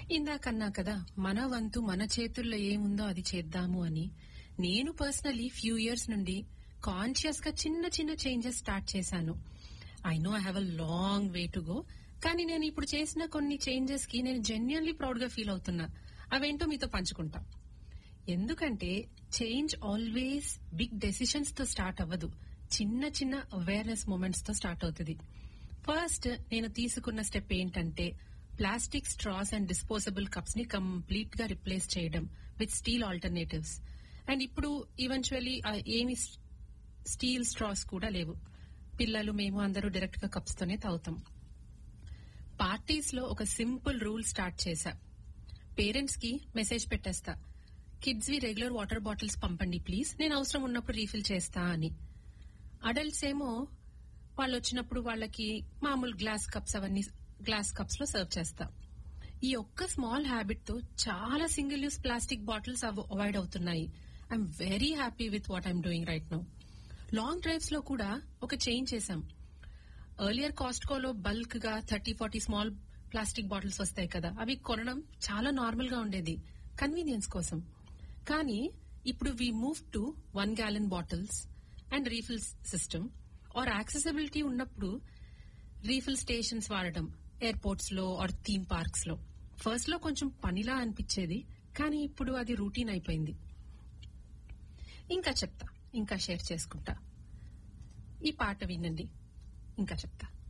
ఇందాకన్నా కదా మన వంతు మన చేతుల్లో ఏముందో అది చేద్దాము అని నేను పర్సనలీ ఫ్యూ ఇయర్స్ నుండి కాన్షియస్ గా చిన్న చిన్న చేంజెస్ స్టార్ట్ చేశాను I know I have a long way to go కానీ నేను ఇప్పుడు చేసిన కొన్ని చేంజెస్ కి నేను జెన్యున్లీ ప్రౌడ్ గా ఫీల్ అవుతున్నా అవేంటో మీతో పంచుకుంటా ఎందుకంటే చేంజ్ ఆల్వేస్ బిగ్ డెసిషన్స్ తో స్టార్ట్ అవ్వదు చిన్న చిన్న అవేర్నెస్ మూమెంట్స్ తో స్టార్ట్ అవుతుంది ఫస్ట్ నేను తీసుకున్న స్టెప్ ఏంటంటే plastic straws and disposable cups ని కంప్లీట్ గా రిప్లేస్ చేయడం విత్ స్టీల్ ఆల్టర్నేటివ్స్ అండ్ ఇప్పుడు ఈవెన్చువలీ ఏమి స్టీల్ స్ట్రాస్ కూడా లేవు పిల్లలు మేము అందరూ డైరెక్ట్ గా కప్స్ తోనే తాగుతాం పార్టీస్ లో ఒక సింపుల్ రూల్ స్టార్ట్ చేశా పేరెంట్స్ కి మెసేజ్ పెట్టేస్తా kids we regular water bottles పంపండి ప్లీజ్ నేను అవసరం ఉన్నప్పుడు రీఫిల్ చేస్తా అని అడల్ట్స్ ఏమో వాళ్ళు వచ్చినప్పుడు వాళ్ళకి మామూలు గ్లాస్ కప్స్ అవన్నీ గ్లాస్ కప్స్ లో సర్వ్ చేస్తా ఈ ఒక్క స్మాల్ హ్యాబిట్ తో చాలా single use plastic bottles avoid అవుతున్నాయి I'm very happy with what I'm doing right now long drives లో కూడా ఒక చేంజ్ చేశాం ఎర్లియర్ కాస్ట్కోలో బల్క్ గా thirty forty small plastic bottles వస్తాయి కదా అవి కొనడం చాలా నార్మల్ గా ఉండేది కన్వీనియన్స్ కోసం కానీ ఇప్పుడు we move to one gallon bottles and refill system or accessibility ఉన్నప్పుడు రీఫిల్ స్టేషన్స్ వాడడం ఎయిర్పోర్ట్స్ లో ఆర్ థీమ్ పార్క్స్ లో ఫస్ట్ లో కొంచెం పనిలా అనిపించేది కానీ ఇప్పుడు అది రూటీన్ అయిపోయింది ఇంకా చెప్తా ఇంకా షేర్ చేసుకుంటా ఈ పాట వినండి ఇంకా చెప్తా